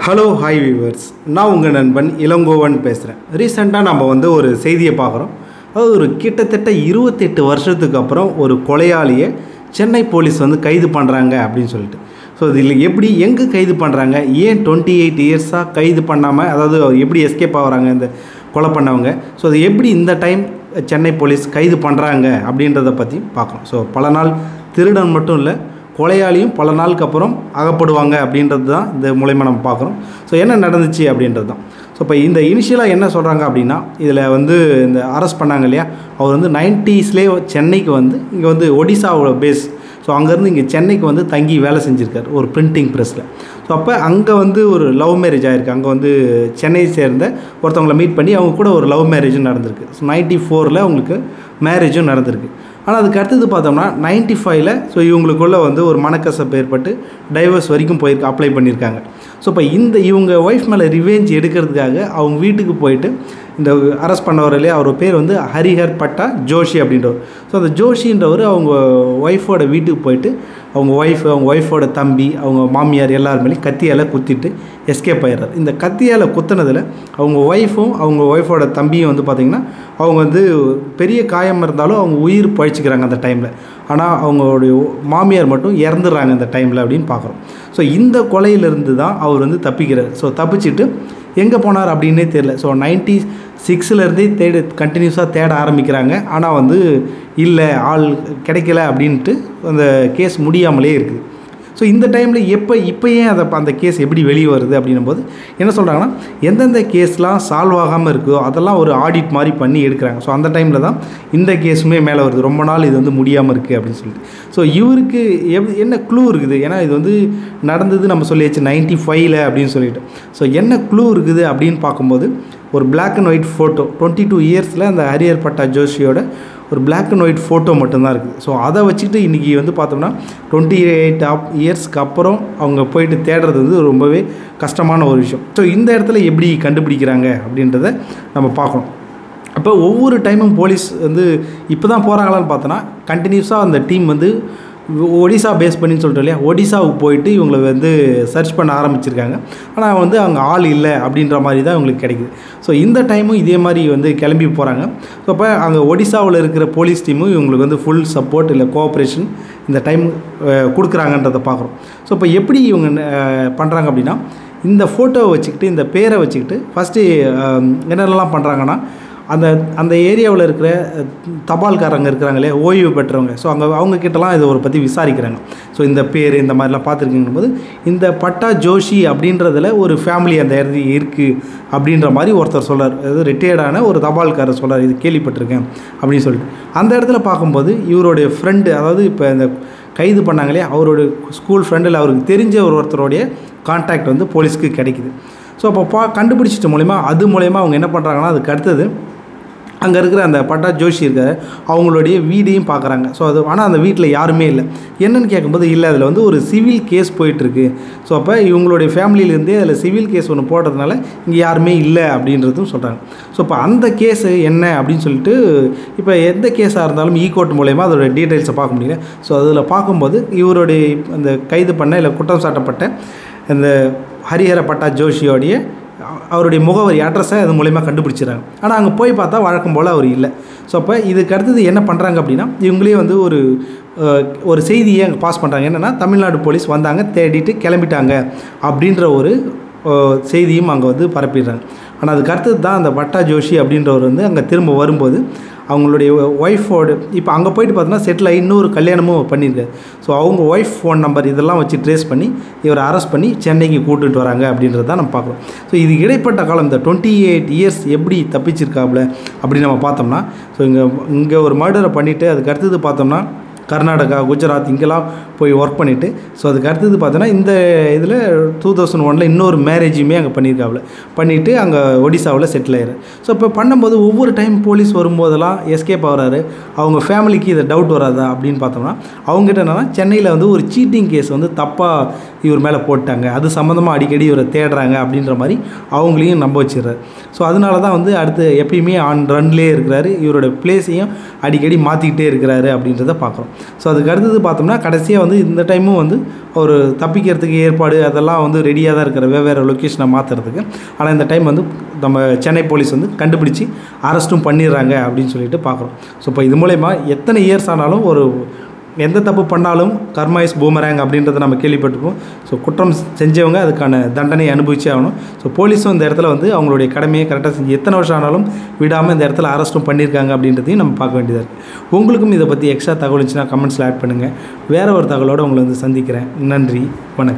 hello hi viewers நான் உங்கள் நண்பன் இளங்கோவன் பேசுகிறேன் ரீசெண்டாக நம்ம வந்து ஒரு செய்தியை பார்க்குறோம் அதாவது ஒரு கிட்டத்தட்ட இருபத்தெட்டு வருஷத்துக்கு அப்புறம் ஒரு கொலையாளியை சென்னை போலீஸ் வந்து கைது பண்ணுறாங்க அப்படின்னு சொல்லிட்டு ஸோ இதில் எப்படி எங்கே கைது பண்ணுறாங்க ஏன் டுவெண்ட்டி எயிட் இயர்ஸாக கைது பண்ணாமல் அதாவது எப்படி எஸ்கேப் ஆகுறாங்க இந்த கொலை பண்ணவங்க ஸோ அது எப்படி இந்த டைம் சென்னை போலீஸ் கைது பண்ணுறாங்க அப்படின்றத பற்றி பார்க்குறோம் ஸோ பல நாள் திருடன் மட்டும் இல்லை கொலையாளியும் பல நாளுக்கு அப்புறம் அகப்படுவாங்க அப்படின்றது தான் இந்த மூலயமா நம்ம பார்க்குறோம் ஸோ என்ன நடந்துச்சு அப்படின்றது தான் ஸோ இப்போ இந்த இனிஷியலாக என்ன சொல்கிறாங்க அப்படின்னா இதில் வந்து இந்த அரெஸ்ட் பண்ணாங்க இல்லையா அவர் வந்து நைன்ட்டீஸ்லேயே சென்னைக்கு வந்து இங்கே வந்து ஒடிசாவோட பேஸ் ஸோ அங்கேருந்து இங்கே சென்னைக்கு வந்து தங்கி வேலை செஞ்சுருக்காரு ஒரு பிரிண்டிங் ப்ரெஸ்ஸில் ஸோ அப்போ அங்கே வந்து ஒரு லவ் மேரேஜ் ஆகிருக்கு அங்கே வந்து சென்னை சேர்ந்த ஒருத்தவங்களை மீட் பண்ணி அவங்க கூட ஒரு லவ் மேரேஜும் நடந்திருக்கு ஸோ நைன்ட்டி ஃபோரில் அவங்களுக்கு மேரேஜும் நடந்திருக்கு ஆனால் அதுக்கு அடுத்தது பார்த்தோம்னா நைன்ட்டி ஃபைவ்ல ஸோ இவங்களுக்குள்ளே வந்து ஒரு மனக்கசப்பு ஏற்பட்டு டைவர்ஸ் வரைக்கும் போயிருக்கு அப்ளை பண்ணியிருக்காங்க ஸோ இப்போ இந்த இவங்க ஒய்ஃப் மேலே ரிவெஞ்ச் எடுக்கிறதுக்காக அவங்க வீட்டுக்கு போயிட்டு இந்த அரெஸ்ட் பண்ணவர் இல்லையா அவர் பேர் வந்து ஹரிஹர் பட்டா ஜோஷி அப்படின்றவர் ஸோ அந்த ஜோஷின்றவர் அவங்க ஒய்ஃபோட வீட்டுக்கு போயிட்டு அவங்க ஒய்ஃப் அவங்க ஒய்ஃபோட தம்பி அவங்க மாமியார் எல்லாருமே கத்தியால் குத்திட்டு எஸ்கேப் ஆயிடுறாரு இந்த கத்தியால் குத்துனதில் அவங்க ஒய்ஃபும் அவங்க ஒய்ஃபோட தம்பியும் வந்து பார்த்திங்கன்னா அவங்க வந்து பெரிய காயம் இருந்தாலும் அவங்க உயிர் பழிச்சிக்கிறாங்க அந்த டைமில் ஆனால் அவங்களுடைய மாமியார் மட்டும் இறந்துடுறாங்க அந்த டைமில் அப்படின்னு பார்க்குறோம் ஸோ இந்த கொலையிலிருந்து தான் அவர் வந்து தப்பிக்கிறார் ஸோ தப்பிச்சுட்டு எங்கே போனார் அப்படின்னே தெரில ஸோ நைன்ட்டி சிக்ஸ்லேருந்தே தேட கண்டினியூஸாக தேட ஆரம்பிக்கிறாங்க ஆனால் வந்து இல்லை ஆள் கிடைக்கல அப்படின்ட்டு அந்த கேஸ் முடியாமலே இருக்குது ஸோ இந்த டைமில் எப்போ இப்போ ஏன் அதை அந்த கேஸ் எப்படி வெளியே வருது அப்படின்னும் போது என்ன சொல்கிறாங்கன்னா எந்தெந்த கேஸ்லாம் சால்வ் ஆகாமல் இருக்கோ அதெல்லாம் ஒரு ஆடிட் மாதிரி பண்ணி எடுக்கிறாங்க ஸோ அந்த டைமில் தான் இந்த கேஸுமே மேலே வருது ரொம்ப நாள் இது வந்து முடியாமல் இருக்குது அப்படின்னு சொல்லிட்டு ஸோ இவருக்கு எவ் என்ன க்ளூ இருக்குது ஏன்னா இது வந்து நடந்தது நம்ம சொல்லியாச்சு நைன்ட்டி ஃபைவ்ல அப்படின்னு சொல்லிட்டு ஸோ என்ன க்ளூ இருக்குது அப்படின்னு பார்க்கும்போது ஒரு black and white photo twenty two இயர்ஸில் அந்த ஹரியர் பட்டா ஜோஷியோட ஒரு பிளாக் அண்ட் ஒயிட் ஃபோட்டோ மட்டும்தான் இருக்குது ஸோ அதை வச்சுக்கிட்டு இன்றைக்கி வந்து பார்த்தோம்னா டுவெண்ட்டி எயிட் அப் இயர்ஸ்க்கு அப்புறம் அவங்க போயிட்டு தேடுறது வந்து ரொம்பவே கஷ்டமான ஒரு விஷயம் ஸோ இந்த இடத்துல எப்படி கண்டுபிடிக்கிறாங்க அப்படின்றத நம்ம பார்க்கணும் அப்போ ஒவ்வொரு டைமும் போலீஸ் வந்து இப்போ தான் போகிறாங்களான்னு பார்த்தோன்னா கண்டினியூஸாக அந்த டீம் வந்து ஒடிசா பேஸ் பண்ணின்னு சொல்லிட்டு இல்லையா ஒடிசாவுக்கு போயிட்டு இவங்களை வந்து சர்ச் பண்ண ஆரம்பிச்சிருக்காங்க ஆனால் வந்து அங்கே ஆள் இல்லை அப்படின்ற மாதிரி தான் இவங்களுக்கு கிடைக்குது ஸோ இந்த டைமும் இதே மாதிரி வந்து கிளம்பி போகிறாங்க ஸோ அப்போ அங்கே ஒடிசாவில் இருக்கிற போலீஸ் டீமும் இவங்களுக்கு வந்து ஃபுல் சப்போர்ட் இல்லை கோஆப்ரேஷன் இந்த டைம் கொடுக்குறாங்கன்றதை பார்க்குறோம் ஸோ இப்போ எப்படி இவங்க பண்ணுறாங்க அப்படின்னா இந்த ஃபோட்டோவை வச்சுக்கிட்டு இந்த பேரை வச்சுக்கிட்டு ஃபஸ்ட்டு என்னென்னலாம் பண்ணுறாங்கன்னா அந்த அந்த ஏரியாவில் இருக்கிற தபால்காரங்க இருக்கிறாங்களே ஓய்வு பெற்றவங்க ஸோ அங்கே அவங்க கிட்டலாம் இதை ஒரு பற்றி விசாரிக்கிறாங்க ஸோ இந்த பேர் இந்த மாதிரிலாம் பார்த்துருக்கீங்க போது இந்த பட்டா ஜோஷி அப்படின்றதுல ஒரு ஃபேமிலி அந்த இடத்துல இருக்குது அப்படின்ற மாதிரி ஒருத்தர் சொல்கிறார் அதாவது ரிட்டையர்டான ஒரு தபால்காரர் சொல்கிறார் இது கேள்விப்பட்டிருக்கேன் அப்படின்னு சொல்லிட்டு அந்த இடத்துல பார்க்கும்போது இவருடைய ஃப்ரெண்டு அதாவது இப்போ இந்த கைது பண்ணாங்களே அவருடைய ஸ்கூல் ஃப்ரெண்டில் அவருக்கு தெரிஞ்ச ஒரு ஒருத்தருடைய கான்டாக்ட் வந்து போலீஸ்க்கு கிடைக்குது ஸோ அப்போ பா கண்டுபிடிச்சிட்டு மூலிமா அது மூலயமா அவங்க என்ன பண்ணுறாங்கன்னா அதுக்கு அடுத்தது அங்கே இருக்கிற அந்த பட்டா ஜோஷி இருக்க அவங்களுடைய வீடையும் பார்க்குறாங்க ஸோ அது ஆனால் அந்த வீட்டில் யாருமே இல்லை என்னென்னு கேட்கும்போது இல்லை அதில் வந்து ஒரு சிவில் கேஸ் போயிட்டுருக்கு ஸோ அப்போ இவங்களுடைய ஃபேமிலியிலேருந்தே அதில் சிவில் கேஸ் ஒன்று போடுறதுனால இங்கே யாருமே இல்லை அப்படின்றதும் சொல்கிறாங்க ஸோ இப்போ அந்த கேஸு என்ன அப்படின்னு சொல்லிட்டு இப்போ எந்த கேஸாக இருந்தாலும் ஈ கோர்ட் மூலயமா அதோட டீட்டெயில்ஸை பார்க்க முடியல ஸோ அதில் பார்க்கும்போது இவருடைய அந்த கைது பண்ண இல்லை குற்றம் சாட்டப்பட்ட இந்த ஹரிஹர பட்டா ஜோஷியோடைய அவருடைய முகவரி அட்ரஸை அது மூலயமா கண்டுபிடிச்சிடறாங்க ஆனால் அங்கே போய் பார்த்தா வழக்கம் போல் அவர் இல்லை ஸோ அப்போ இதுக்கு அடுத்தது என்ன பண்ணுறாங்க அப்படின்னா இவங்களே வந்து ஒரு ஒரு செய்தியை அங்கே பாஸ் பண்ணுறாங்க என்னென்னா தமிழ்நாடு போலீஸ் வந்தாங்க தேடிட்டு கிளம்பிட்டாங்க அப்படின்ற ஒரு செய்தியும் அங்கே வந்து பரப்பிடுறாங்க ஆனால் அதுக்கு அடுத்தது தான் அந்த பட்டா ஜோஷி அப்படின்றவர் வந்து அங்கே திரும்ப வரும்போது அவங்களுடைய ஒய்ஃபோட இப்போ அங்கே போயிட்டு பார்த்தோன்னா செட்டில் ஆகி இன்னொரு கல்யாணமும் பண்ணியிருக்காரு ஸோ அவங்க ஒய்ஃப் ஃபோன் நம்பர் இதெல்லாம் வச்சு ட்ரேஸ் பண்ணி இவரை அரெஸ்ட் பண்ணி சென்னைக்கு கூட்டுட்டு வராங்க அப்படின்றத தான் நம்ம பார்க்குறோம் ஸோ இது இடைப்பட்ட காலம் இந்த டுவெண்ட்டி எயிட் இயர்ஸ் எப்படி தப்பிச்சிருக்காப்புல அப்படின்னு நம்ம பார்த்தோம்னா ஸோ இங்கே இங்கே ஒரு மர்டரை பண்ணிவிட்டு அதுக்கு அடுத்தது பார்த்தோம்னா கர்நாடகா குஜராத் இங்கெல்லாம் போய் ஒர்க் பண்ணிவிட்டு ஸோ அதுக்கு அடுத்தது பார்த்தோன்னா இந்த இதில் டூ தௌசண்ட் ஒனில் இன்னொரு மேரேஜுமே அங்கே பண்ணியிருக்காப்புல பண்ணிவிட்டு அங்கே ஒடிசாவில் செட்டில் ஆயிரு ஸோ இப்போ பண்ணும்போது ஒவ்வொரு டைம் போலீஸ் வரும்போதெல்லாம் எஸ்கேப் ஆகிறாரு அவங்க ஃபேமிலிக்கு இதை டவுட் வராதா அப்படின்னு பார்த்தோம்னா அவங்ககிட்ட என்னென்னா சென்னையில் வந்து ஒரு சீட்டிங் கேஸ் வந்து தப்பாக இவர் மேலே போட்டாங்க அது சம்மந்தமாக அடிக்கடி இவரை தேடுறாங்க அப்படின்ற மாதிரி அவங்களையும் நம்ப வச்சிடுறாரு ஸோ அதனால தான் வந்து அடுத்து எப்பயுமே ஆன் ரன்லேயே இருக்கிறாரு இவரோட பிளேஸையும் அடிக்கடி மாற்றிக்கிட்டே இருக்கிறாரு அப்படின்றத பார்க்குறோம் ஸோ அதுக்கு அடுத்தது பார்த்தோம்னா கடைசியாக வந்து இந்த டைமும் வந்து ஒரு தப்பிக்கிறதுக்கு ஏற்பாடு அதெல்லாம் வந்து ரெடியாக தான் இருக்கிற வெவ்வேறு லொக்கேஷனை மாற்றுறதுக்கு ஆனால் இந்த டைம் வந்து நம்ம சென்னை போலீஸ் வந்து கண்டுபிடிச்சி அரெஸ்ட்டும் பண்ணிடுறாங்க அப்படின்னு சொல்லிட்டு பார்க்குறோம் ஸோ இப்போ இது மூலயமா எத்தனை இயர்ஸ் ஆனாலும் ஒரு எந்த தப்பு பண்ணாலும் கர்மா இஸ் பூமரேங் அப்படின்றத நம்ம கேள்விப்பட்டிருப்போம் ஸோ குற்றம் செஞ்சவங்க அதுக்கான தண்டனை அனுபவிச்சே ஆகணும் ஸோ போலீஸும் இந்த இடத்துல வந்து அவங்களுடைய கடமையை கரெக்டாக செஞ்சு எத்தனை வருஷம் ஆனாலும் விடாமல் இந்த இடத்துல அரெஸ்ட்டும் பண்ணியிருக்காங்க அப்படின்றதையும் நம்ம பார்க்க வேண்டியதாக இருக்குது உங்களுக்கும் இதை பற்றி எக்ஸ்ட்ரா தகவல் இருந்துச்சுன்னா கமெண்ட்ஸில் ஆட் பண்ணுங்கள் வேறு ஒரு தகவலோடு உங்களை வந்து சந்திக்கிறேன் நன்றி வணக்கம்